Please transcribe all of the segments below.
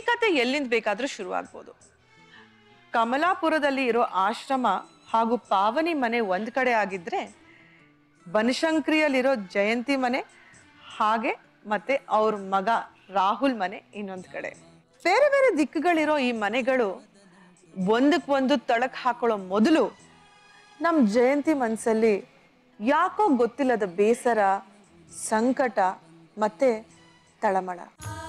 ಕತೆ ಎಲ್ಲಿಂದ ಬೇಕಾದ್ರೂ ಶುರುವಾಗ್ಬೋದು ಕಮಲಾಪುರದಲ್ಲಿ ಇರೋ ಆಶ್ರಮ ಹಾಗೂ ಪಾವನಿ ಮನೆ ಒಂದ್ ಕಡೆ ಆಗಿದ್ರೆ ಬನಶಂಕರಿಯಲ್ಲಿರೋ ಜಯಂತಿ ಮನೆ ಹಾಗೆ ಮತ್ತೆ ಅವ್ರ ಮಗ ರಾಹುಲ್ ಮನೆ ಇನ್ನೊಂದ್ ಕಡೆ ಬೇರೆ ಬೇರೆ ದಿಕ್ಕುಗಳಿರೋ ಈ ಮನೆಗಳು ಒಂದಕ್ಕೊಂದು ತಳಕ್ ಹಾಕೊಳ್ಳೋ ಮೊದಲು ನಮ್ ಜಯಂತಿ ಮನ್ಸಲ್ಲಿ ಯಾಕೋ ಗೊತ್ತಿಲ್ಲದ ಬೇಸರ ಸಂಕಟ ಮತ್ತೆ ತಳಮಳ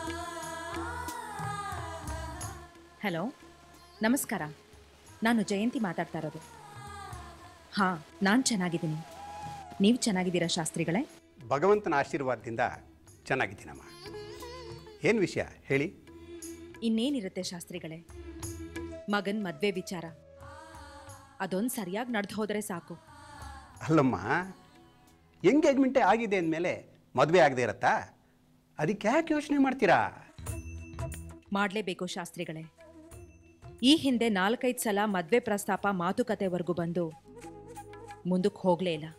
ಹಲೋ ನಮಸ್ಕಾರ ನಾನು ಜಯಂತಿ ಮಾತಾಡ್ತಾ ಇರೋದು ಹಾಂ ನಾನು ಚೆನ್ನಾಗಿದ್ದೀನಿ ನೀವು ಚೆನ್ನಾಗಿದ್ದೀರಾ ಶಾಸ್ತ್ರಿಗಳೇ ಭಗವಂತನ ಆಶೀರ್ವಾದದಿಂದ ಚೆನ್ನಾಗಿದ್ದೀನಮ್ಮ ಏನು ವಿಷಯ ಹೇಳಿ ಇನ್ನೇನಿರುತ್ತೆ ಶಾಸ್ತ್ರಿಗಳೇ ಮಗನ್ ಮದ್ವೆ ವಿಚಾರ ಅದೊಂದು ಸರಿಯಾಗಿ ನಡೆದು ಹೋದರೆ ಸಾಕು ಅಲ್ಲಮ್ಮ ಎಂಗೇಜ್ಮೆಂಟೇ ಆಗಿದೆ ಅಂದಮೇಲೆ ಮದುವೆ ಆಗದೆ ಇರತ್ತಾ ಅದಕ್ಕೆ ಯಾಕೆ ಯೋಚನೆ ಮಾಡ್ತೀರಾ ಮಾಡಲೇಬೇಕು ಶಾಸ್ತ್ರಿಗಳೇ ಈ ಹಿಂದೆ ನಾಲ್ಕೈದು ಸಲ ಮದ್ವೆ ಪ್ರಸ್ತಾಪ ಮಾತುಕತೆವರೆಗೂ ಬಂದು ಮುಂದಕ್ಕೆ ಹೋಗಲೇ ಇಲ್ಲ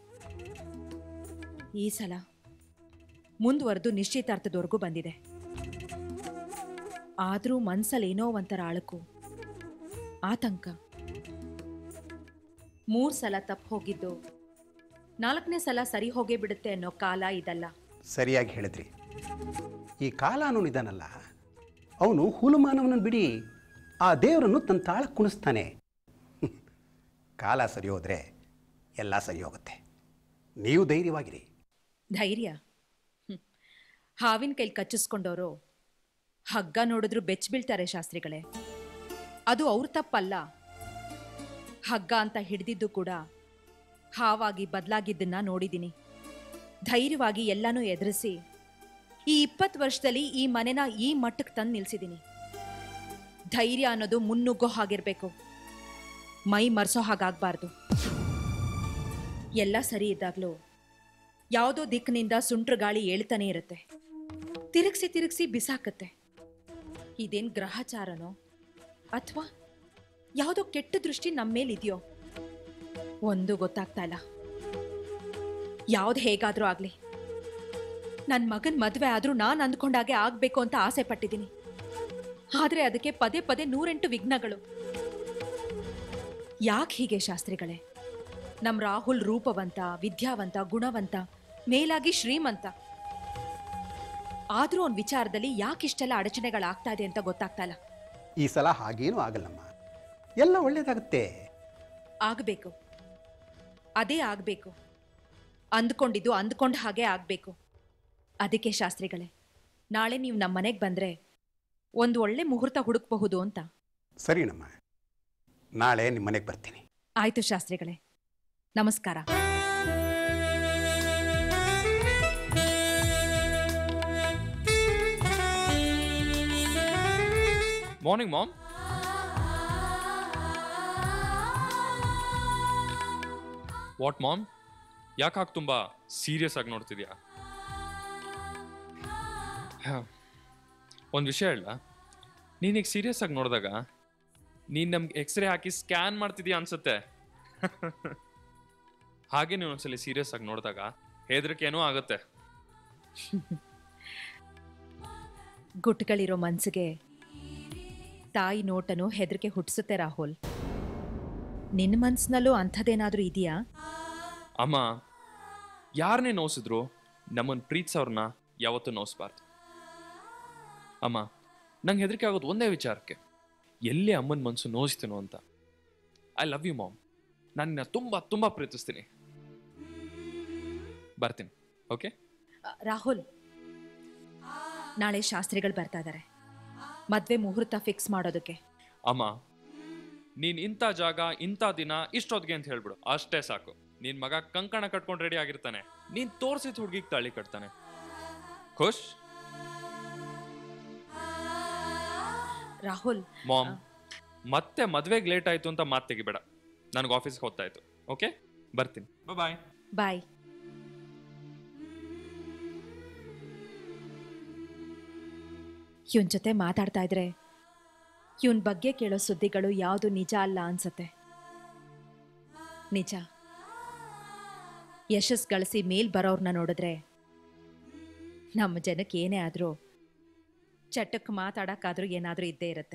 ಈ ಸಲ ಮುಂದುವರೆದು ನಿಶ್ಚಿತಾರ್ಥದವರೆಗೂ ಬಂದಿದೆ ಆದರೂ ಮನ್ಸಲ್ಲೇನೋ ಒಂಥರ ಅಳಕು ಆತಂಕ ಮೂರು ಸಲ ತಪ್ಪು ಹೋಗಿದ್ದು ನಾಲ್ಕನೇ ಸಲ ಸರಿ ಹೋಗೇ ಬಿಡುತ್ತೆ ಅನ್ನೋ ಕಾಲ ಇದಲ್ಲ ಸರಿಯಾಗಿ ಹೇಳಿದ್ರಿ ಈ ಕಾಲ ಅನ್ನೋನು ಇದಾನಲ್ಲ ಅವನು ಹುಲುಮಾನವನನ್ನು ಬಿಡಿ ಆ ದೇವರನ್ನು ತನ್ನ ತಾಳಕ್ಕೆ ಕುಣಿಸ್ತಾನೆ ಕಾಲ ಸರಿ ಹೋದರೆ ಎಲ್ಲ ಸರಿ ಹೋಗುತ್ತೆ ನೀವು ಧೈರ್ಯವಾಗಿರಿ ಧೈರ್ಯ ಹ್ಮ್. ಹಾವಿನ ಕೈಲಿ ಕಚ್ಚಿಸ್ಕೊಂಡವರು ಹಗ್ಗ ನೋಡಿದ್ರು ಬೆಚ್ಚ ಬೀಳ್ತಾರೆ ಶಾಸ್ತ್ರಿಗಳೇ ಅದು ಅವ್ರ ತಪ್ಪಲ್ಲ ಹಗ್ಗ ಅಂತ ಹಿಡಿದಿದ್ದು ಕೂಡ ಹಾವಾಗಿ ಬದಲಾಗಿದ್ದನ್ನ ನೋಡಿದ್ದೀನಿ ಧೈರ್ಯವಾಗಿ ಎಲ್ಲನೂ ಎದುರಿಸಿ ಈ ಇಪ್ಪತ್ತು ವರ್ಷದಲ್ಲಿ ಈ ಮನೆನ ಈ ಮಟ್ಟಕ್ಕೆ ತಂದು ನಿಲ್ಸಿದ್ದೀನಿ ಧೈರ್ಯ ಅನ್ನೋದು ಮುನ್ನುಗ್ಗೋ ಹಾಗಿರ್ಬೇಕು ಮೈ ಮರೆಸೋ ಹಾಗಾಗಬಾರ್ದು ಎಲ್ಲ ಸರಿ ಇದ್ದಾಗಲೂ ಯಾವುದೋ ದಿಕ್ಕಿನಿಂದ ಸುಂಟ್ರ ಗಾಳಿ ಏಳ್ತಾನೆ ಇರುತ್ತೆ ತಿರುಗಿಸಿ ತಿರುಗಿಸಿ ಬಿಸಾಕತ್ತೆ ಇದೇನ್ ಗ್ರಹಚಾರನೋ ಅಥವಾ ಯಾವುದೋ ಕೆಟ್ಟ ದೃಷ್ಟಿ ನಮ್ಮ ಮೇಲಿದೆಯೋ ಒಂದು ಗೊತ್ತಾಗ್ತಾ ಇಲ್ಲ ಯಾವ್ದು ಹೇಗಾದ್ರೂ ಆಗ್ಲಿ ನನ್ನ ಮಗನ್ ಮದುವೆ ಆದ್ರೂ ನಾನು ಅಂದ್ಕೊಂಡಾಗೆ ಆಗ್ಬೇಕು ಅಂತ ಆಸೆ ಪಟ್ಟಿದ್ದೀನಿ ಆದ್ರೆ ಅದಕ್ಕೆ ಪದೇ ಪದೇ ನೂರೆಂಟು ವಿಘ್ನಗಳು ಯಾಕೆ ಹೀಗೆ ಶಾಸ್ತ್ರಿಗಳೇ ನಮ್ ರಾಹುಲ್ ರೂಪವಂತ ವಿದ್ಯಾವಂತ ಗುಣವಂತ ಮೇಲಾಗಿ ಶ್ರೀಮಂತ ಆದ್ರೂ ಅವ್ನ ವಿಚಾರದಲ್ಲಿ ಯಾಕಿಷ್ಟೆಲ್ಲ ಅಡಚಣೆಗಳಾಗ್ತಾ ಇದೆ ಅಂತ ಗೊತ್ತಾಗ್ತಾ ಇಲ್ಲ ಈ ಸಲ ಹಾಗೇನೂ ಆಗಲ್ಲಮ್ಮ ಎಲ್ಲ ಒಳ್ಳೇದಾಗುತ್ತೆ ಆಗಬೇಕು ಅದೇ ಆಗಬೇಕು ಅಂದ್ಕೊಂಡಿದ್ದು ಅಂದ್ಕೊಂಡ ಹಾಗೆ ಆಗಬೇಕು ಅದಕ್ಕೆ ಶಾಸ್ತ್ರಿಗಳೇ ನಾಳೆ ನೀವು ನಮ್ಮ ಮನೆಗೆ ಬಂದರೆ ಒಂದು ಒಳ್ಳೆ ಮುಹೂರ್ತ ಹುಡುಕಬಹುದು ಅಂತ ಸರಿನಮ್ಮ ನಾಳೆ ನಿಮ್ಮ ಮನೆಗೆ ಬರ್ತೀನಿ ಆಯ್ತು ಶಾಸ್ತ್ರಿಗಳೇ ನಮಸ್ಕಾರ ಮಾರ್ನಿಂಗ್ ಮಾಮ್ ವಾಟ್ ಮಾಮ್ ಯಾಕೆ ಹಾಗೆ ತುಂಬ ಸೀರಿಯಸ್ ಆಗಿ ನೋಡ್ತಿದ್ಯಾ ಒಂದು ವಿಷಯ ಹೇಳ ನೀನೀಗ ಸೀರಿಯಸ್ ಆಗಿ ನೋಡಿದಾಗ ನೀನು ನಮ್ಗೆ ಎಕ್ಸ್ರೇ ಹಾಕಿ ಸ್ಕ್ಯಾನ್ ಮಾಡ್ತಿದ್ಯಾ ಅನ್ಸುತ್ತೆ ಹಾಗೆ ನೀವು ಒಂದ್ಸಲಿ ಸೀರಿಯಸ್ ಆಗಿ ನೋಡಿದಾಗ ಹೆದರಿಕೆ ಏನೋ ಆಗುತ್ತೆ ಗುಟ್ಟುಗಳಿರೋ ಮನ್ಸಿಗೆ ತಾಯಿ ನೋಟನು ಹೆದರಿಕೆ ಹುಟ್ಟಿಸುತ್ತೆ ರಾಹುಲ್ ನಿನ್ನ ಮನ್ಸಿನಲ್ಲೂ ಅಂಥದ್ದೇನಾದ್ರೂ ಇದೆಯಾ ಅಮ್ಮ ಯಾರನ್ನೇ ನೋಯಿಸಿದ್ರು ನಮ್ಮನ್ನು ಪ್ರೀತಿಸೋರ್ನ ಯಾವತ್ತೂ ನೋಯಿಸ್ಬಾರ್ದು ಅಮ್ಮ ನಂಗೆ ಹೆದರಿಕೆ ಆಗೋದು ಒಂದೇ ವಿಚಾರಕ್ಕೆ ಎಲ್ಲಿ ಅಮ್ಮನ ಮನಸ್ಸು ನೋಯಿಸ್ತೀನೋ ಅಂತ ಐ ಲವ್ ಯು ಮಾಮ್ ನಾನು ನಿನ್ನ ತುಂಬ ತುಂಬ ಪ್ರೀತಿಸ್ತೀನಿ ಬರ್ತೀನಿ ಓಕೆ ಅ, ರಾಹುಲ್ ನಾಳೆ ಶಾಸ್ತ್ರಿಗಳು ಬರ್ತಾ ಇದ್ದಾರೆ ಮದ್ವೆ ಮುಹೂರ್ತ ಫಿಕ್ಸ್ ಮಾಡೋದಕ್ಕೆ ಅಮ್ಮ ನೀನ್ ಇಂಥ ಜಾಗ ಇಂಥ ದಿನ ಇಷ್ಟೊತ್ತಿಗೆ ಅಂತ ಹೇಳ್ಬಿಡು ಅಷ್ಟೇ ಸಾಕು ನಿನ್ ಮಗ ಕಂಕಣ ಕಟ್ಕೊಂಡು ರೆಡಿ ಆಗಿರ್ತಾನೆ ನೀನ್ ತೋರ್ಸಿದ ಹುಡುಗಿಗೆ ತಾಳಿ ಕಟ್ತಾನೆ ಖುಷ್ ರಾಹುಲ್ ಮಾಮ್ ಮತ್ತೆ ಮದ್ವೆಗೆ ಲೇಟ್ ಆಯ್ತು ಅಂತ ಮಾತು ತೆಗಿಬೇಡ ನನಗೆ ಆಫೀಸ್ಗೆ ಹೊತ್ತಾಯ್ತು ಓಕೆ ಬರ್ತೀನಿ ಬಾಯ್ ಬಾಯ್ ಇವನ್ ಜೊತೆ ಮಾತಾಡ್ತಾ ಇದ್ರೆ ಇವನ್ ಬಗ್ಗೆ ಕೇಳೋ ಸುದ್ದಿಗಳು ಯಾವುದು ನಿಜ ಅಲ್ಲ ಅನ್ಸತ್ತೆ ನಿಜ ಯಶಸ್ ಗಳಿಸಿ ಮೇಲ್ ಬರೋರ್ನ ನೋಡಿದ್ರೆ ನಮ್ಮ ಜನಕ್ಕೆ ಏನೇ ಆದರೂ ಚಟಕ್ಕೆ ಮಾತಾಡಕ್ಕಾದ್ರೂ ಏನಾದ್ರೂ ಇದ್ದೇ ಇರುತ್ತೆ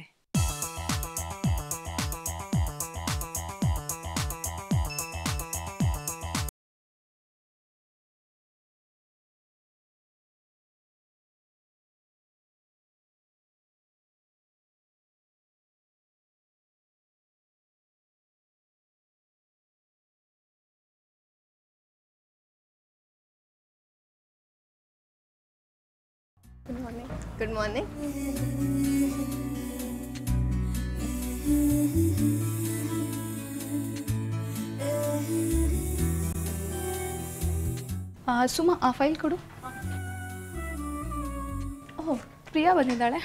ಗುಡ್ ಮಾರ್ನಿಂಗ್ ಸುಮಾ ಆ ಫೈಲ್ ಕೊಡು ಓಹ್ ಪ್ರಿಯಾ ಬಂದಿದ್ದಾಳೆ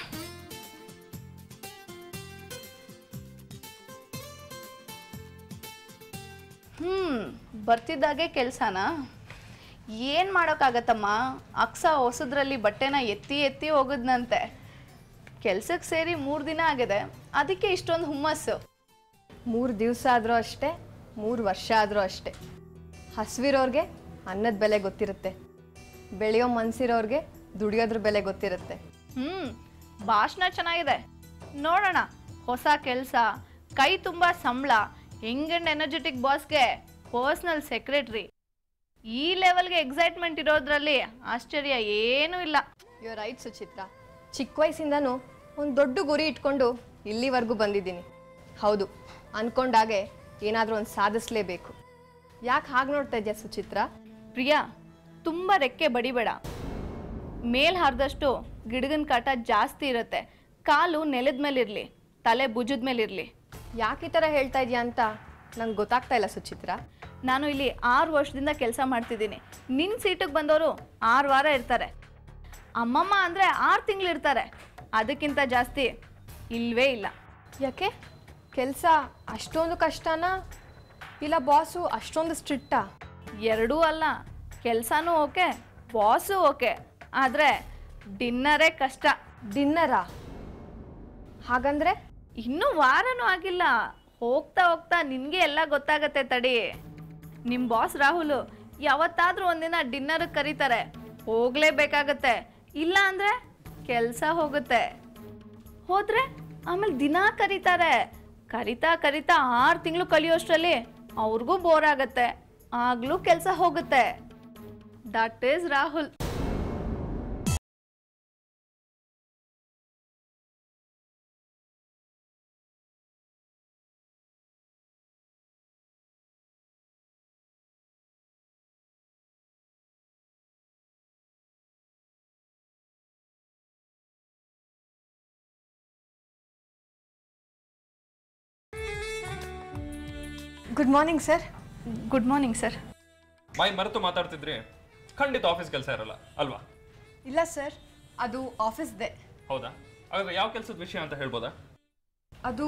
ಹ್ಞೂ ಬರ್ತಿದ್ದಾಗೆ ಕೆಲಸನಾ ಏನು ಮಾಡೋಕ್ಕಾಗತ್ತಮ್ಮ ಅಕ್ಸ ಹೊಸದ್ರಲ್ಲಿ ಬಟ್ಟೆನ ಎತ್ತಿ ಎತ್ತಿ ಹೋಗುದ್ನಂತೆ ಕೆಲ್ಸಕ್ಕೆ ಸೇರಿ ಮೂರು ದಿನ ಆಗಿದೆ ಅದಕ್ಕೆ ಇಷ್ಟೊಂದು ಹುಮ್ಮಸ್ಸು ಮೂರು ದಿವಸ ಆದರೂ ಅಷ್ಟೇ ಮೂರು ವರ್ಷ ಆದರೂ ಅಷ್ಟೇ ಹಸಿವಿರೋರ್ಗೆ ಅನ್ನದ ಬೆಲೆ ಗೊತ್ತಿರುತ್ತೆ ಬೆಳೆಯೋ ಮನ್ಸಿರೋರ್ಗೆ ದುಡಿಯೋದ್ರ ಬೆಲೆ ಗೊತ್ತಿರುತ್ತೆ ಹ್ಞೂ ಭಾಷಣ ಚೆನ್ನಾಗಿದೆ ನೋಡೋಣ ಹೊಸ ಕೆಲಸ ಕೈ ತುಂಬ ಸಂಬಳ ಯಂಗ್ ಆ್ಯಂಡ್ ಎನರ್ಜೆಟಿಕ್ ಬಾಸ್ಗೆ ಪರ್ಸ್ನಲ್ ಸೆಕ್ರೆಟ್ರಿ ಈ ಲೆವೆಲ್ಗೆ ಎಕ್ಸೈಟ್ಮೆಂಟ್ ಇರೋದ್ರಲ್ಲಿ ಆಶ್ಚರ್ಯ ಏನೂ ಇಲ್ಲ ಯು ರೈಟ್ ಸುಚಿತ್ರ ಚಿಕ್ಕ ವಯಸ್ಸಿಂದನೂ ಒಂದು ದೊಡ್ಡ ಗುರಿ ಇಟ್ಕೊಂಡು ಇಲ್ಲಿವರೆಗೂ ಬಂದಿದ್ದೀನಿ ಹೌದು ಅನ್ಕೊಂಡಾಗೆ ಏನಾದರೂ ಒಂದು ಸಾಧಿಸ್ಲೇಬೇಕು ಯಾಕೆ ಹಾಗೆ ನೋಡ್ತಾ ಇದೆಯಾ ಸುಚಿತ್ರ ಪ್ರಿಯಾ ತುಂಬ ರೆಕ್ಕೆ ಬಡಿಬೇಡ ಮೇಲ್ ಹಾರ್ದಷ್ಟು ಗಿಡಗನ ಕಾಟ ಜಾಸ್ತಿ ಇರುತ್ತೆ ಕಾಲು ನೆಲದ ಮೇಲಿರಲಿ ತಲೆ ಭುಜದ ಮೇಲಿರಲಿ ಯಾಕೆ ಈ ಥರ ಹೇಳ್ತಾ ಇದೆಯಾ ಅಂತ ನಂಗೆ ಗೊತ್ತಾಗ್ತಾ ಇಲ್ಲ ಸುಚಿತ್ರ ನಾನು ಇಲ್ಲಿ ಆರು ವರ್ಷದಿಂದ ಕೆಲಸ ಮಾಡ್ತಿದ್ದೀನಿ ನಿನ್ನ ಸೀಟಿಗೆ ಬಂದವರು ಆರು ವಾರ ಇರ್ತಾರೆ ಅಮ್ಮಮ್ಮ ಅಂದರೆ ಆರು ತಿಂಗಳು ಇರ್ತಾರೆ ಅದಕ್ಕಿಂತ ಜಾಸ್ತಿ ಇಲ್ವೇ ಇಲ್ಲ ಯಾಕೆ ಕೆಲಸ ಅಷ್ಟೊಂದು ಕಷ್ಟನಾ ಇಲ್ಲ ಬಾಸು ಅಷ್ಟೊಂದು ಸ್ಟ್ರಿಕ್ಟಾ ಎರಡೂ ಅಲ್ಲ ಕೆಲಸನೂ ಓಕೆ ಬಾಸು ಓಕೆ ಆದರೆ ಡಿನ್ನರೇ ಕಷ್ಟ ಡಿನ್ನರಾ ಹಾಗಂದ್ರೆ ಇನ್ನೂ ವಾರನೂ ಆಗಿಲ್ಲ ಹೋಗ್ತಾ ಹೋಗ್ತಾ ನಿನಗೆ ಎಲ್ಲ ಗೊತ್ತಾಗತ್ತೆ ತಡಿ ನಿಮ್ಮ ಬಾಸ್ ರಾಹುಲ್ ಯಾವತ್ತಾದ್ರೂ ಒಂದಿನ ಡಿನ್ನರ್ಗೆ ಕರೀತಾರೆ ಹೋಗ್ಲೇಬೇಕಾಗತ್ತೆ ಇಲ್ಲ ಅಂದರೆ ಕೆಲಸ ಹೋಗುತ್ತೆ ಹೋದ್ರೆ ಆಮೇಲೆ ದಿನ ಕರೀತಾರೆ ಕರಿತಾ ಕರಿತಾ ಆರು ತಿಂಗಳು ಕಲಿಯೋಷ್ಟರಲ್ಲಿ ಅವ್ರಿಗೂ ಬೋರ್ ಆಗತ್ತೆ ಆಗ್ಲೂ ಕೆಲಸ ಹೋಗುತ್ತೆ that is Rahul good morning sir good morning sir ಮೈ ಮರೆತು ಮಾತಾಡ್ತಿದ್ರಿ ಖಂಡಿತ ಆಫೀಸ್ ಕೆಲಸ ಇರಲ್ಲ ಅಲ್ವಾ ಇಲ್ಲ ಸರ್ ಅದು ಆಫೀಸ್ದೆ ಹೌದಾ ಹಾಗಾದ್ರೆ ಯಾವ ಕೆಲಸದ ವಿಷಯ ಅಂತ ಹೇಳ್ಬೋದಾ ಅದು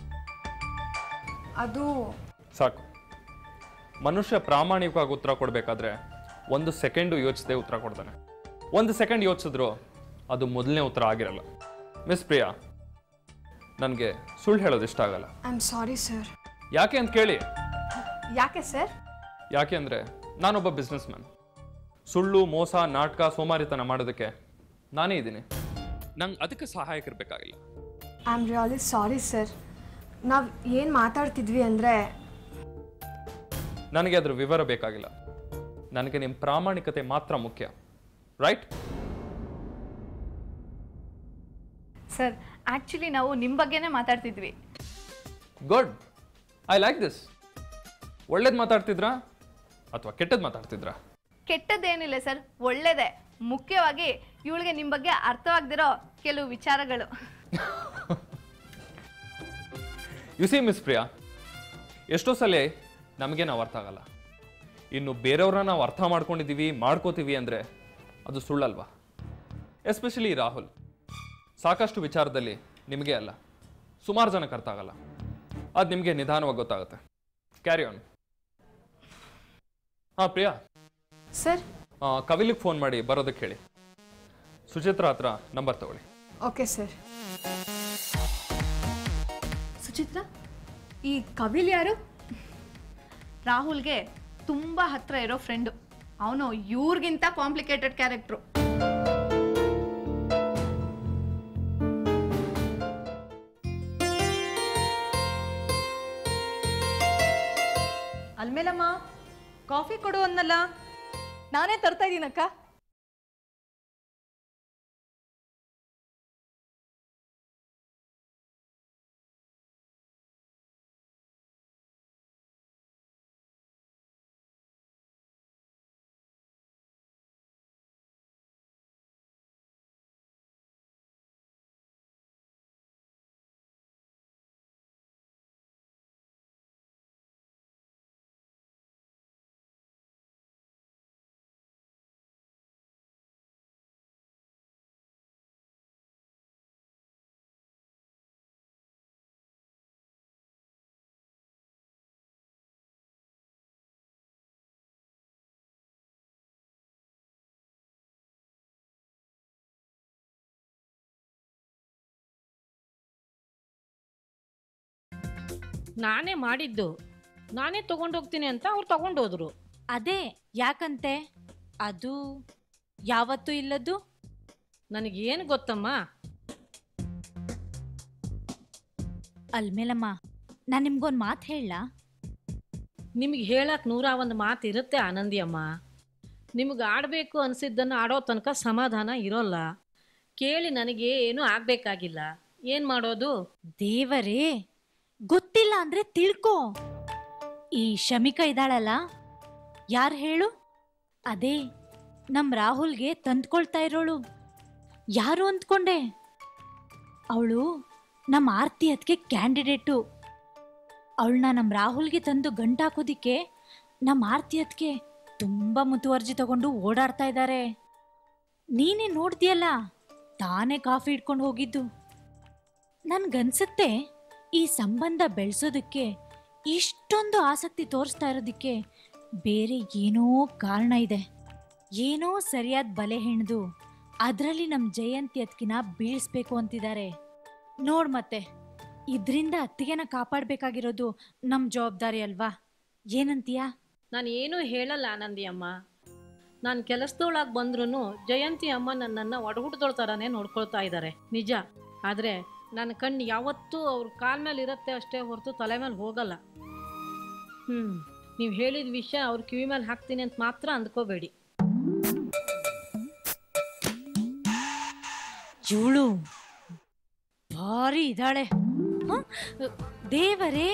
ಅದು ಸಾಕು ಮನುಷ್ಯ ಪ್ರಾಮಾಣಿಕವಾಗಿ ಉತ್ತರ ಕೊಡಬೇಕಾದ್ರೆ ಒಂದು ಸೆಕೆಂಡು ಯೋಚಿಸದೆ ಉತ್ತರ ಕೊಡ್ತಾನೆ ಒಂದು ಸೆಕೆಂಡ್ ಯೋಚಿಸಿದ್ರು ಅದು ಮೊದಲನೇ ಉತ್ತರ ಆಗಿರಲ್ಲ ಮಿಸ್ ಪ್ರಿಯಾ ನನಗೆ ಸುಳ್ಳು ಹೇಳೋದು ಇಷ್ಟ ಆಗಲ್ಲ ಐ ಆಮ್ ಸಾರಿ ಸರ್ ಯಾಕೆ ಅಂತ ಕೇಳಿ ಯಾಕೆ ಸರ್ ಯಾಕೆ ಅಂದರೆ ನಾನೊಬ್ಬ ಬಿಸ್ನೆಸ್ ಮ್ಯಾನ್ ಸುಳ್ಳು ಮೋಸ ನಾಟಕ ಸೋಮಾರಿತನ ಮಾಡೋದಕ್ಕೆ ನಾನೇ ಇದ್ದೀನಿ ನಂಗೆ ಅದಕ್ಕೆ ಸಹಾಯಕರಿರ್ಬೇಕಾಗಿಲ್ಲ I am really sorry sir ನಾವು ಏನು ಮಾತಾಡ್ತಿದ್ವಿ ಅಂದರೆ ನನಗೆ ಅದ್ರ ವಿವರ ಬೇಕಾಗಿಲ್ಲ ನನಗೆ ನಿಮ್ಮ ಪ್ರಾಮಾಣಿಕತೆ ಮಾತ್ರ ಮುಖ್ಯ ರೈಟ್ ಸರ್ ಆ್ಯಕ್ಚುಲಿ ನಾವು ನಿಮ್ಮ ಬಗ್ಗೆನೇ ಮಾತಾಡ್ತಿದ್ವಿ ಗುಡ್ ಐ ಲೈಕ್ ದಿಸ್ ಒಳ್ಳೇದು ಮಾತಾಡ್ತಿದ್ರಾ ಅಥವಾ ಕೆಟ್ಟದ್ದು ಮಾತಾಡ್ತಿದ್ರಾ ಕೆಟ್ಟದ್ದೇನಿಲ್ಲ ಸರ್ ಒಳ್ಳೇದೇ ಮುಖ್ಯವಾಗಿ ಇವಳಿಗೆ ನಿಮ್ಮ ಬಗ್ಗೆ ಅರ್ಥವಾಗ್ದಿರೋ ಕೆಲವು ವಿಚಾರಗಳು ಯು ಸಿ ಮಿಸ್ ಪ್ರಿಯಾ ಎಷ್ಟೋ ಸಲ ನಮಗೆ ನಾವು ಅರ್ಥ ಆಗಲ್ಲ ಇನ್ನು ಬೇರೆಯವ್ರನ್ನ ನಾವು ಅರ್ಥ ಮಾಡ್ಕೊಂಡಿದ್ದೀವಿ ಮಾಡ್ಕೋತೀವಿ ಅಂದರೆ ಅದು ಸುಳ್ಳಲ್ವಾ ಎಸ್ಪೆಷಲಿ ರಾಹುಲ್ ಸಾಕಷ್ಟು ವಿಚಾರದಲ್ಲಿ ನಿಮಗೆ ಅಲ್ಲ ಸುಮಾರು ಜನಕ್ಕೆ ಅರ್ಥ ಆಗಲ್ಲ ಅದು ನಿಮಗೆ ನಿಧಾನವಾಗಿ ಗೊತ್ತಾಗುತ್ತೆ ಕ್ಯಾರಿ ಆನ್ ಹಾಂ ಪ್ರಿಯಾ ಸರ್ ಆ, ಕವಿಲಿಗೆ ಫೋನ್ ಮಾಡಿ ಬರೋದಕ್ಕೆ ಹೇಳಿ ಸುಚಿತ್ರ ಹತ್ರ ನಂಬರ್ ತಗೊಳ್ಳಿ ಓಕೆ ಸರ್ ಸುಚಿತ್ರ ಈ ಕವಿಲ್ ಯಾರು ರಾಹುಲ್ಗೆ ತುಂಬ ಹತ್ರ ಇರೋ ಫ್ರೆಂಡು ಅವನು ಇವ್ರಿಗಿಂತ ಕಾಂಪ್ಲಿಕೇಟೆಡ್ ಕ್ಯಾರೆಕ್ಟ್ರು ಅಮ್ಮ ಕಾಫಿ ಕೊಡು ಅನ್ನಲ್ಲ ನಾನೇ ತರ್ತಾ ಇದ್ದೀನಕ್ಕ ನಾನೇ ಮಾಡಿದ್ದು ನಾನೇ ತಗೊಂಡೋಗ್ತೀನಿ ಅಂತ ಅವ್ರು ತಗೊಂಡೋದ್ರು ಅದೇ ಯಾಕಂತೆ ಅದು ಯಾವತ್ತೂ ಇಲ್ಲದ್ದು ನನಗೇನು ಗೊತ್ತಮ್ಮ ಅಲ್ಮೇಲಮ್ಮ ನಾನು ನಿಮ್ಗೊಂದು ಮಾತು ಹೇಳ ನಿಮಗೆ ಹೇಳಕ್ಕೆ ನೂರ ಒಂದು ಮಾತು ಇರುತ್ತೆ ಆನಂದಿ ಅಮ್ಮ ನಿಮಗೆ ಆಡಬೇಕು ಅನಿಸಿದ್ದನ್ನು ಆಡೋ ತನಕ ಸಮಾಧಾನ ಇರೋಲ್ಲ ಕೇಳಿ ನನಗೆ ಏನೂ ಆಗಬೇಕಾಗಿಲ್ಲ ಏನು ಮಾಡೋದು ದೇವರೇ ಗೊತ್ತಿಲ್ಲ ಅಂದ್ರೆ ತಿಳ್ಕೊ ಈ ಶಮಿಕ ಇದ್ದಾಳಲ್ಲ ಯಾರು ಹೇಳು ಅದೇ ನಮ್ ರಾಹುಲ್ಗೆ ತಂದ್ಕೊಳ್ತಾ ಇರೋಳು ಯಾರು ಅಂದ್ಕೊಂಡೆ ಅವಳು ನಮ್ಮ ಆರ್ತಿ ಅದಕ್ಕೆ ಕ್ಯಾಂಡಿಡೇಟು ಅವಳನ್ನ ನಮ್ಮ ರಾಹುಲ್ಗೆ ತಂದು ಗಂಟಾಕೋದಿಕ್ಕೆ ನಮ್ಮ ಆರ್ತಿ ಅದಕ್ಕೆ ತುಂಬ ಮುತುವರ್ಜಿ ತಗೊಂಡು ಓಡಾಡ್ತಾ ಇದ್ದಾರೆ ನೀನೇ ನೋಡ್ದಿಯಲ್ಲ ತಾನೇ ಕಾಫಿ ಇಟ್ಕೊಂಡು ಹೋಗಿದ್ದು ನನ್ಗನ್ಸುತ್ತೆ ಈ ಸಂಬಂಧ ಬೆಳೆಸೋದಕ್ಕೆ ಇಷ್ಟೊಂದು ಆಸಕ್ತಿ ತೋರಿಸ್ತಾ ಇರೋದಕ್ಕೆ ಬೇರೆ ಏನೋ ಕಾರಣ ಇದೆ ಏನೋ ಸರಿಯಾದ ಬಲೆ ಹೆಣ್ದು ಅದರಲ್ಲಿ ನಮ್ಮ ಜಯಂತಿ ಅತ್ಕಿನ ಬೀಳಿಸ್ಬೇಕು ಅಂತಿದ್ದಾರೆ ನೋಡ್ ಮತ್ತೆ ಇದರಿಂದ ಅತ್ತಿಗೆನ ಕಾಪಾಡಬೇಕಾಗಿರೋದು ನಮ್ಮ ಜವಾಬ್ದಾರಿ ಅಲ್ವಾ ಏನಂತೀಯಾ ನಾನು ಏನೂ ಹೇಳಲ್ಲ ಆನಂದಿ ಅಮ್ಮ ನಾನು ಕೆಲಸದೊಳಗೆ ಬಂದ್ರೂ ಜಯಂತಿ ಅಮ್ಮ ನನ್ನನ್ನು ಒಡಹುಡ್ದೋಳ್ ಥರನೇ ನೋಡ್ಕೊಳ್ತಾ ಇದ್ದಾರೆ ನಿಜ ಆದರೆ ನನ್ನ ಕಣ್ಣು ಯಾವತ್ತೂ ಅವ್ರ ಕಾಲ ಮೇಲೆ ಇರುತ್ತೆ ಅಷ್ಟೇ ಹೊರತು ತಲೆ ಮೇಲೆ ಹೋಗಲ್ಲ ಹ್ಞೂ ನೀವು ಹೇಳಿದ ವಿಷಯ ಅವ್ರ ಕಿವಿ ಮೇಲೆ ಹಾಕ್ತೀನಿ ಅಂತ ಮಾತ್ರ ಅಂದ್ಕೋಬೇಡಿ ಇವಳು ಭಾರಿ ಇದ್ದಾಳೆ ಹ? ದೇವರೇ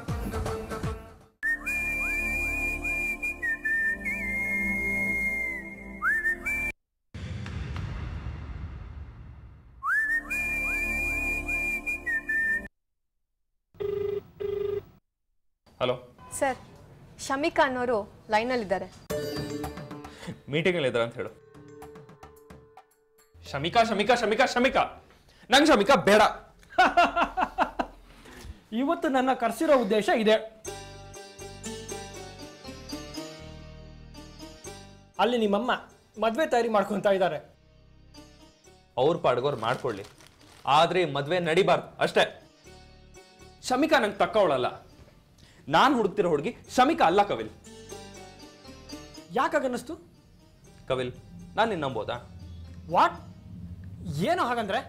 ಹಲೋ ಸರ್ ಶಮಿಕಾ ಅನ್ನೋರು ಲೈನಲ್ಲಿದ್ದಾರೆ ಮೀಟಿಂಗಲ್ಲಿ ಇದ್ದಾರೆ ಅಂತ ಹೇಳು ಶಮಿಕಾ ಶಮಿಕಾ ಶಮಿಕಾ ಶಮಿಕಾ ನಂಗೆ ಶಮಿಕಾ ಬೇಡ ಇವತ್ತು ನನ್ನ ಕರೆಸಿರೋ ಉದ್ದೇಶ ಇದೆ ಅಲ್ಲಿ ನಿಮ್ಮಮ್ಮ ಮದುವೆ ತಯಾರಿ ಮಾಡ್ಕೊತಾ ಇದ್ದಾರೆ ಅವ್ರ ಪಾಡ್ಗೋರು ಮಾಡ್ಕೊಳ್ಳಿ ಆದ್ರೆ ಈ ಮದ್ವೆ ನಡಿಬಾರ್ದು ಅಷ್ಟೇ ಶಮಿಕಾ ನಂಗೆ ತಕ್ಕವಳಲ್ಲ ನಾನು ಹುಡುಕ್ತಿರೋ ಹುಡುಗಿ ಶಮಿಕಾ ಅಲ್ಲ ಕವಿಲ್ ಯಾಕಾಗನ್ನಿಸ್ತು ಕವಿಲ್ ನಾನು ನಿನ್ನ ನಂಬೋದಾ ವಾಟ್ ಏನು ಹಾಗಂದ್ರೆ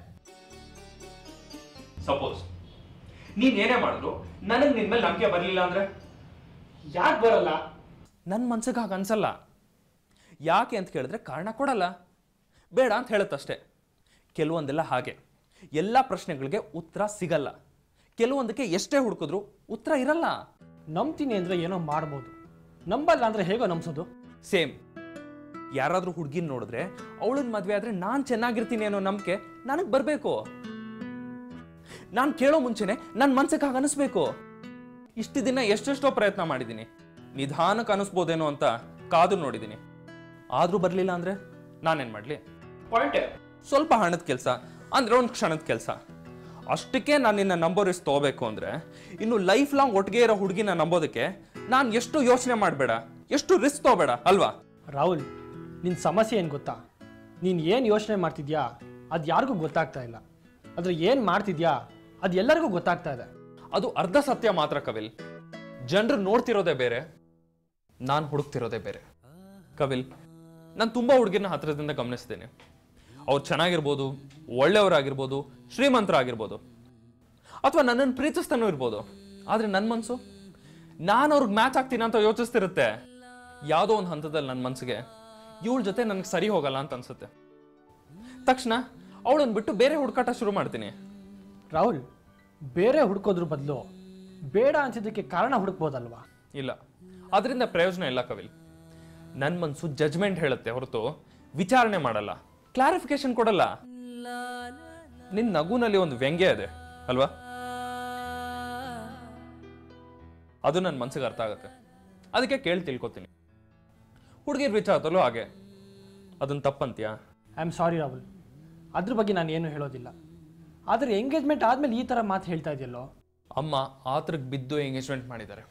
ಸಪೋಸ್ ನೀನ್ ಏನೇ ಮಾಡಿದ್ರು ನನಗೆ ನಿನ್ ಮೇಲೆ ನಂಬಿಕೆ ಬರಲಿಲ್ಲ ಅಂದ್ರೆ ಯಾಕೆ ಬರಲ್ಲ ನನ್ನ ಮನ್ಸಿಗೆ ಹಾಗೆ ಅನ್ಸಲ್ಲ ಯಾಕೆ ಅಂತ ಕೇಳಿದ್ರೆ ಕಾರಣ ಕೊಡಲ್ಲ ಬೇಡ ಅಂತ ಹೇಳುತ್ತಷ್ಟೇ ಕೆಲವೊಂದೆಲ್ಲ ಹಾಗೆ ಎಲ್ಲ ಪ್ರಶ್ನೆಗಳಿಗೆ ಉತ್ತರ ಸಿಗಲ್ಲ ಕೆಲವೊಂದಕ್ಕೆ ಎಷ್ಟೇ ಹುಡುಕಿದ್ರು ಉತ್ತರ ಇರಲ್ಲ ನಂಬ್ತೀನಿ ಅಂದ್ರೆ ಏನೋ ಮಾಡ್ಬೋದು ನಂಬಲ್ಲ ಅಂದ್ರೆ ಹೇಗೋ ನಂಬಿಸೋದು ಸೇಮ್ ಯಾರಾದ್ರೂ ಹುಡುಗಿನ ನೋಡಿದ್ರೆ ಅವಳನ್ನ ಮದ್ವೆ ಆದ್ರೆ ನಾನ್ ಚೆನ್ನಾಗಿರ್ತೀನಿ ಅನ್ನೋ ನಂಬಿಕೆ ನನಗೆ ಬರಬೇಕು ನಾನು ಕೇಳೋ ಮುಂಚೆನೆ ನನ್ನ ಮನ್ಸಿಗೆ ಹಾಗೆ ಅನಿಸ್ಬೇಕು ಇಷ್ಟು ದಿನ ಎಷ್ಟೆಷ್ಟೋ ಪ್ರಯತ್ನ ಮಾಡಿದ್ದೀನಿ ನಿಧಾನಕ್ಕೆ ಅನಿಸ್ಬೋದೇನೋ ಅಂತ ಕಾದು ನೋಡಿದ್ದೀನಿ ಆದ್ರೂ ಬರಲಿಲ್ಲ ಅಂದ್ರೆ ನಾನೇನ್ ಮಾಡ್ಲಿ ಪಾಯಿಂಟೇ ಸ್ವಲ್ಪ ಹಣದ ಕೆಲಸ ಅಂದ್ರೆ ಒಂದು ಕ್ಷಣದ ಕೆಲಸ ಅಷ್ಟಕ್ಕೆ ನಾನು ನಿನ್ನ ನಂಬರ್ ಇಷ್ಟು ತಗೋಬೇಕು ಅಂದ್ರೆ ಇನ್ನು ಲೈಫ್ ಲಾಂಗ್ ಒಟ್ಟಿಗೆ ಇರೋ ಹುಡುಗಿನ ನಂಬೋದಕ್ಕೆ ನಾನು ಎಷ್ಟು ಯೋಚನೆ ಮಾಡಬೇಡ ಎಷ್ಟು ರಿಸ್ಕ್ ತಗೋಬೇಡ ಅಲ್ವಾ ರಾಹುಲ್ ನಿನ್ನ ಸಮಸ್ಯೆ ಏನು ಗೊತ್ತಾ ನೀನು ಏನು ಯೋಚನೆ ಮಾಡ್ತಿದ್ಯಾ ಅದು ಯಾರಿಗೂ ಗೊತ್ತಾಗ್ತಾ ಇಲ್ಲ ಆದರೆ ಏನು ಮಾಡ್ತಿದ್ಯಾ ಅದು ಎಲ್ಲರಿಗೂ ಗೊತ್ತಾಗ್ತಾ ಇದೆ ಅದು ಅರ್ಧ ಸತ್ಯ ಮಾತ್ರ ಕವಿಲ್ ಜನರು ನೋಡ್ತಿರೋದೇ ಬೇರೆ ನಾನು ಹುಡುಕ್ತಿರೋದೇ ಬೇರೆ ಕವಿಲ್ ನಾನು ತುಂಬ ಹುಡುಗಿನ ಹತ್ರದಿಂದ ಗಮನಿಸ್ತೇನೆ ಅವ್ರು ಚೆನ್ನಾಗಿರ್ಬೋದು ಒಳ್ಳೆಯವರಾಗಿರ್ಬೋದು ಶ್ರೀಮಂತರಾಗಿರ್ಬೋದು ಅಥವಾ ನನ್ನನ್ನು ಪ್ರೀತಿಸ್ತಾನೂ ಇರ್ಬೋದು ಆದರೆ ನನ್ನ ಮನಸ್ಸು ನಾನು ಅವ್ರಿಗೆ ಮ್ಯಾಚ್ ಆಗ್ತೀನಿ ಅಂತ ಯೋಚಿಸ್ತಿರುತ್ತೆ ಯಾವುದೋ ಒಂದು ಹಂತದಲ್ಲಿ ನನ್ನ ಮನಸ್ಸಿಗೆ ಇವಳ ಜೊತೆ ನನಗೆ ಸರಿ ಹೋಗಲ್ಲ ಅಂತ ಅನ್ಸುತ್ತೆ ತಕ್ಷಣ ಅವಳನ್ನ ಬಿಟ್ಟು ಬೇರೆ ಹುಡುಕಾಟ ಶುರು ಮಾಡ್ತೀನಿ ರಾಹುಲ್ ಬೇರೆ ಹುಡ್ಕೋದ್ರ ಬದಲು ಬೇಡ ಅನ್ಸಿದ್ದಕ್ಕೆ ಕಾರಣ ಹುಡುಕ್ಬೋದಲ್ವಾ ಇಲ್ಲ ಅದರಿಂದ ಪ್ರಯೋಜನ ಇಲ್ಲ ಕವಿಲ್ ನನ್ನ ಮನಸ್ಸು ಜಜ್ಮೆಂಟ್ ಹೇಳುತ್ತೆ ಹೊರತು ವಿಚಾರಣೆ ಮಾಡಲ್ಲ ಕ್ಲಾರಿಫಿಕೇಶನ್ ಕೊಡಲ್ಲ ನಿನ್ ನಗುನಲ್ಲಿ ಒಂದು ವ್ಯಂಗ್ಯ ಇದೆ ಅಲ್ವಾ ಅದು ನನ್ನ ಮನ್ಸಿಗೆ ಅರ್ಥ ಆಗುತ್ತೆ ಅದಕ್ಕೆ ಕೇಳಿ ತಿಳ್ಕೊತೀನಿ ಹುಡುಗಿರ್ ವಿಚಾರದಲ್ಲೂ ಹಾಗೆ ಅದನ್ನ ತಪ್ಪಂತೀಯಾ ಐ ಆಮ್ ಸಾರಿ ರಾಹುಲ್ ಅದ್ರ ಬಗ್ಗೆ ನಾನು ಏನು ಹೇಳೋದಿಲ್ಲ ಆದರೆ ಎಂಗೇಜ್ಮೆಂಟ್ ಆದಮೇಲೆ ಈ ಥರ ಮಾತು ಹೇಳ್ತಾ ಇದೆಯಲ್ಲೋ ಅಮ್ಮ ಆತರಕ್ಕೆ ಬಿದ್ದು ಎಂಗೇಜ್ಮೆಂಟ್ ಮಾಡಿದ್ದಾರೆ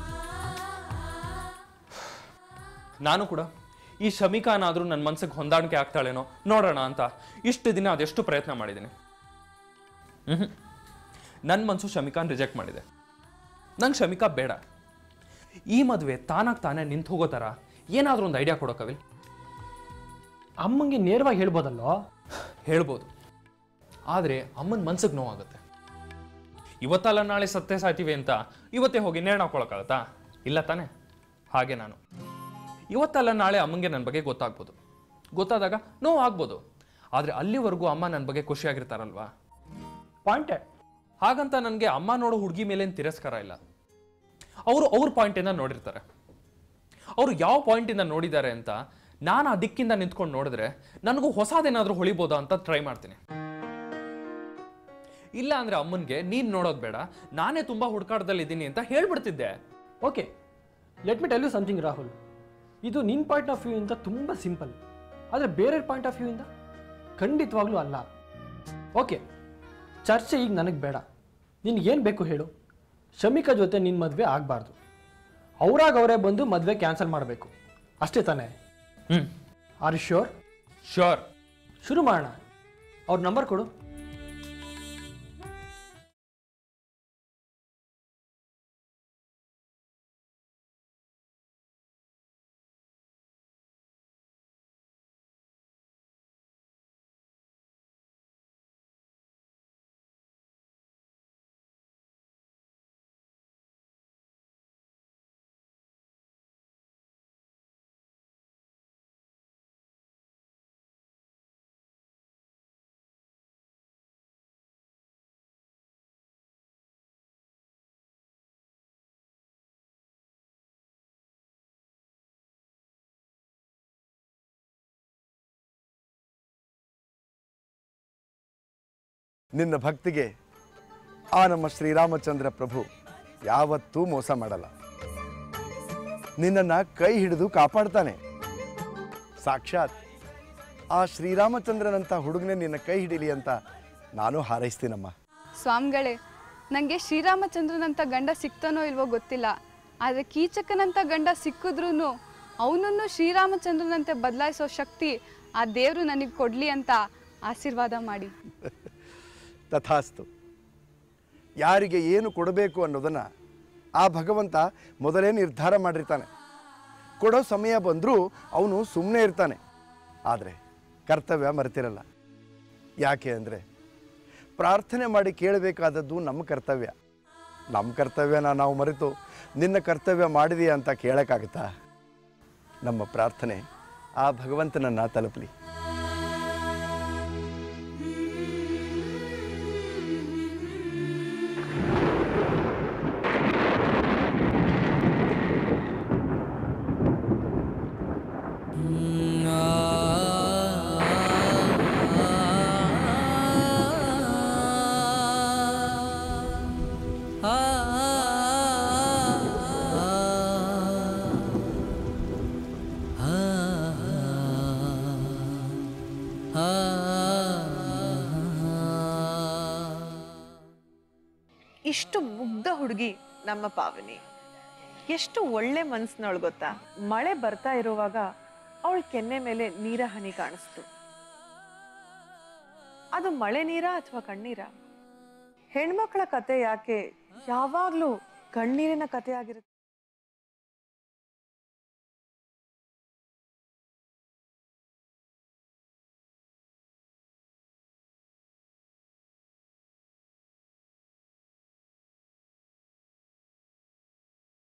ನಾನು ಕೂಡ ಈ ಶಮಿಕಾನಾದ್ರೂ ನನ್ನ ಮನ್ಸಿಗೆ ಹೊಂದಾಣಿಕೆ ಆಗ್ತಾಳೇನೋ ನೋಡೋಣ ಅಂತ ಇಷ್ಟು ದಿನ ಅದೆಷ್ಟು ಪ್ರಯತ್ನ ಮಾಡಿದ್ದೀನಿ ಹ್ಮ್ ನನ್ನ ಮನಸ್ಸು ಶಮಿಕಾನ್ ರಿಜೆಕ್ಟ್ ಮಾಡಿದೆ ನಂಗೆ ಶಮಿಕಾ ಬೇಡ ಈ ಮದುವೆ ತಾನಾಗಿ ತಾನೇ ನಿಂತು ಹೋಗೋ ಥರ ಏನಾದರೂ ಒಂದು ಐಡಿಯಾ ಕೊಡೋ ಕವಿಲ್ ಅಮ್ಮಂಗೆ ನೇರವಾಗಿ ಹೇಳ್ಬೋದಲ್ಲೋ ಹೇಳ್ಬೋದು ಆದರೆ ಅಮ್ಮನ ಮನ್ಸಿಗೆ ನೋವಾಗುತ್ತೆ ಇವತ್ತಲ್ಲ ನಾಳೆ ಸತ್ತೇ ಸಾಯ್ತೀವಿ ಅಂತ ಇವತ್ತೇ ಹೋಗಿ ನೇಣು ಹಾಕೊಳಕ್ಕಾಗತ್ತಾ ಇಲ್ಲ ತಾನೆ ಹಾಗೆ ನಾನು ಇವತ್ತಲ್ಲ ನಾಳೆ ಅಮ್ಮಂಗೆ ನನ್ನ ಬಗ್ಗೆ ಗೊತ್ತಾಗ್ಬೋದು ಗೊತ್ತಾದಾಗ ನೋವು ಆಗ್ಬೋದು ಆದರೆ ಅಲ್ಲಿವರೆಗೂ ಅಮ್ಮ ನನ್ನ ಬಗ್ಗೆ ಖುಷಿಯಾಗಿರ್ತಾರಲ್ವಾ ಪಾಯಿಂಟೇ ಹಾಗಂತ ನನಗೆ ಅಮ್ಮ ನೋಡೋ ಹುಡುಗಿ ಮೇಲೇನು ತಿರಸ್ಕಾರ ಇಲ್ಲ ಅವರು ಅವ್ರ ಪಾಯಿಂಟಿಂದ ನೋಡಿರ್ತಾರೆ ಅವರು ಯಾವ ಪಾಯಿಂಟಿಂದ ನೋಡಿದ್ದಾರೆ ಅಂತ ನಾನು ಆ ದಿಕ್ಕಿಂದ ನಿಂತ್ಕೊಂಡು ನೋಡಿದ್ರೆ ನನಗೂ ಹೊಸದೇನಾದ್ರೂ ಹೊಳಿಬೋದಾ ಅಂತ ಟ್ರೈ ಮಾಡ್ತೀನಿ ಇಲ್ಲ ಅಂದ್ರೆ ಅಮ್ಮನ್ಗೆ ನೀನ್ ನೋಡೋದು ಬೇಡ ನಾನೇ ತುಂಬಾ ಹುಡುಕಾಟದಲ್ಲಿ ಇದ್ದೀನಿ ಅಂತ ಹೇಳ್ಬಿಡ್ತಿದ್ದೆ okay let me tell you something Rahul ಇದು ನಿನ್ನ ಪಾಯಿಂಟ್ ಆಫ್ ವ್ಯೂ ಇಂದ ತುಂಬ ಸಿಂಪಲ್ ಆದರೆ ಬೇರೆ ಪಾಯಿಂಟ್ ಆಫ್ ವ್ಯೂ ಇಂದ ಖಂಡಿತವಾಗ್ಲೂ ಅಲ್ಲ ಓಕೆ ಚರ್ಚೆ ಈಗ ನನಗೆ ಬೇಡ ನಿನ್ಗೇನು ಬೇಕು ಹೇಳು ಶಮಿಕಾ ಜೊತೆ ನಿನ್ನ ಮದುವೆ ಆಗಬಾರ್ದು ಅವರಾಗ ಅವರೇ ಬಂದು ಮದುವೆ ಕ್ಯಾನ್ಸಲ್ ಮಾಡಬೇಕು ಅಷ್ಟೇ ತಾನೇ hmm are you sure sure ಶುರು ಮಾಡೋಣ ಅವ್ರ ನಂಬರ್ ಕೊಡು ನಿನ್ನ ಭಕ್ತಿಗೆ ಆ ನಮ್ಮ ಶ್ರೀರಾಮಚಂದ್ರ ಪ್ರಭು ಯಾವತ್ತೂ ಮೋಸ ಮಾಡಲ್ಲ ನಿನ್ನನ್ನು ಕೈ ಹಿಡಿದು ಕಾಪಾಡ್ತಾನೆ ಸಾಕ್ಷಾತ್ ಆ ಶ್ರೀರಾಮಚಂದ್ರನಂಥ ಹುಡುಗನೇ ನಿನ್ನ ಕೈ ಹಿಡೀಲಿ ಅಂತ ನಾನು ಹಾರೈಸ್ತೀನಮ್ಮ ಸ್ವಾಮಿಗಳೇ ನನಗೆ ಶ್ರೀರಾಮಚಂದ್ರನಂಥ ಗಂಡ ಸಿಗ್ತಾನೋ ಇಲ್ವೋ ಗೊತ್ತಿಲ್ಲ ಆದರೆ ಕೀಚಕನಂಥ ಗಂಡ ಸಿಕ್ಕಿದ್ರೂ ಅವನನ್ನು ಶ್ರೀರಾಮಚಂದ್ರನಂತೆ ಬದಲಾಯಿಸೋ ಶಕ್ತಿ ಆ ದೇವರು ನನಗೆ ಕೊಡಲಿ ಅಂತ ಆಶೀರ್ವಾದ ಮಾಡಿ ತಥಾಸ್ತು ಯಾರಿಗೆ ಏನು ಕೊಡಬೇಕು ಅನ್ನೋದನ್ನು ಆ ಭಗವಂತ ಮೊದಲೇ ನಿರ್ಧಾರ ಮಾಡಿರ್ತಾನೆ ಕೊಡೋ ಸಮಯ ಬಂದರೂ ಅವನು ಸುಮ್ಮನೆ ಇರ್ತಾನೆ ಆದರೆ ಕರ್ತವ್ಯ ಮರೆತಿರಲ್ಲ ಯಾಕೆ ಅಂದರೆ ಪ್ರಾರ್ಥನೆ ಮಾಡಿ ಕೇಳಬೇಕಾದದ್ದು ನಮ್ಮ ಕರ್ತವ್ಯ ನಮ್ಮ ಕರ್ತವ್ಯನ ನಾವು ಮರೆತು ನಿನ್ನ ಕರ್ತವ್ಯ ಮಾಡಿದೀಯ ಅಂತ ಕೇಳೋಕ್ಕಾಗುತ್ತಾ ನಮ್ಮ ಪ್ರಾರ್ಥನೆ ಆ ಭಗವಂತನನ್ನು ತಲುಪಲಿ ಇಷ್ಟು ಮುಗ್ಧ ಹುಡುಗಿ ನಮ್ಮ ಪಾವನಿ ಎಷ್ಟು ಒಳ್ಳೆ ಮನ್ಸಿನವಳು ಗೊತ್ತಾ ಮಳೆ ಬರ್ತಾ ಇರುವಾಗ ಅವಳ ಕೆನ್ನೆ ಮೇಲೆ ನೀರ ಹನಿ ಕಾಣಿಸ್ತು ಅದು ಮಳೆ ನೀರ ಅಥವಾ ಕಣ್ಣೀರ ಹೆಣ್ಮಕ್ಳ ಕತೆ ಯಾಕೆ ಯಾವಾಗ್ಲೂ ಕಣ್ಣೀರಿನ ಕತೆ ಆಗಿರುತ್ತೆ